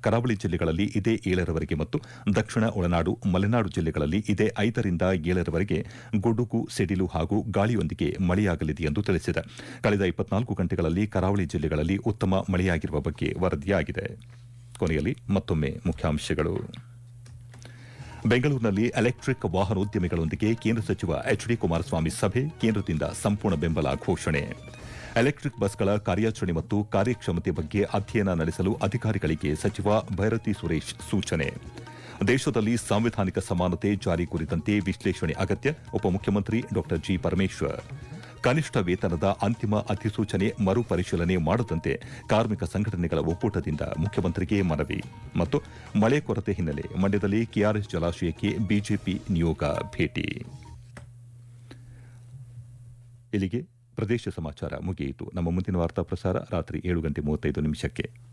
ಕರಾವಳಿ ಜಿಲ್ಲೆಗಳಲ್ಲಿ ಇದೇ ಏಳರವರೆಗೆ ಮತ್ತು ದಕ್ಷಿಣ ಒಳನಾಡು ಮಲೆನಾಡು ಜಿಲ್ಲೆಗಳಲ್ಲಿ ಇದೇ ಐದರಿಂದ ಏಳರವರೆಗೆ ಗುಡುಗು ಸಿಡಿಲು ಹಾಗೂ ಗಾಳಿಯೊಂದಿಗೆ ಮಳೆಯಾಗಲಿದೆ ಎಂದು ತಿಳಿಸಿದೆ ಕಳೆದ ಇಪ್ಪತ್ನಾಲ್ಕು ಗಂಟೆಗಳಲ್ಲಿ ಕರಾವಳಿ ಜಿಲ್ಲೆಗಳಲ್ಲಿ ಉತ್ತಮ ಮಳೆಯಾಗಿರುವ ಬಗ್ಗೆ ವರದಿಯಾಗಿದೆ ಕೊನೆಯಲ್ಲಿ ಮತ್ತೊಮ್ಮೆ ಮುಖ್ಯಾಂಶಗಳು ಬೆಂಗಳೂರಿನಲ್ಲಿ ಎಲೆಕ್ಟ್ರಿಕ್ ವಾಹನೋದ್ಯಮಿಗಳೊಂದಿಗೆ ಕೇಂದ್ರ ಸಚಿವ ಎಚ್ ಡಿ ಕುಮಾರಸ್ವಾಮಿ ಸಭೆ ಕೇಂದ್ರದಿಂದ ಸಂಪೂರ್ಣ ಬೆಂಬಲ ಘೋಷಣೆ ಎಲೆಕ್ಟ್ರಿಕ್ ಬಸ್ಗಳ ಕಾರ್ಯಾಚರಣೆ ಮತ್ತು ಕಾರ್ಯಕ್ಷಮತೆ ಬಗ್ಗೆ ಅಧ್ಯಯನ ನಡೆಸಲು ಅಧಿಕಾರಿಗಳಿಗೆ ಸಚಿವ ಭೈರತಿ ಸುರೇಶ್ ಸೂಚನೆ ದೇಶದಲ್ಲಿ ಸಾಂವಿಧಾನಿಕ ಸಮಾನತೆ ಜಾರಿ ಕುರಿತಂತೆ ವಿಶ್ಲೇಷಣೆ ಅಗತ್ಯ ಉಪಮುಖ್ಯಮಂತ್ರಿ ಡಾ ಜಿ ಪರಮೇಶ್ವರ್ ಕನಿಷ್ಠ ವೇತನದ ಅಂತಿಮ ಅಧಿಸೂಚನೆ ಮರುಪರಿಶೀಲನೆ ಮಾಡದಂತೆ ಕಾರ್ಮಿಕ ಸಂಘಟನೆಗಳ ಒಕ್ಕೂಟದಿಂದ ಮುಖ್ಯಮಂತ್ರಿಗೆ ಮನವಿ ಮತ್ತು ಮಳೆ ಕೊರತೆ ಹಿನ್ನೆಲೆ ಮಂಡ್ಯದಲ್ಲಿ ಕೆಆರ್ಎಸ್ ಜಲಾಶಯಕ್ಕೆ ಬಿಜೆಪಿ ನಿಯೋಗ ಭೇಟಿ ಇಲ್ಲಿಗೆ ಪ್ರದೇಶ ಸಮಾಚಾರ ಮುಗಿಯಿತು ನಮ್ಮ ಮುಂದಿನ ವಾರ್ತಾ ಪ್ರಸಾರ ರಾತ್ರಿ ಏಳು ಗಂಟೆ ಮೂವತ್ತೈದು ನಿಮಿಷಕ್ಕೆ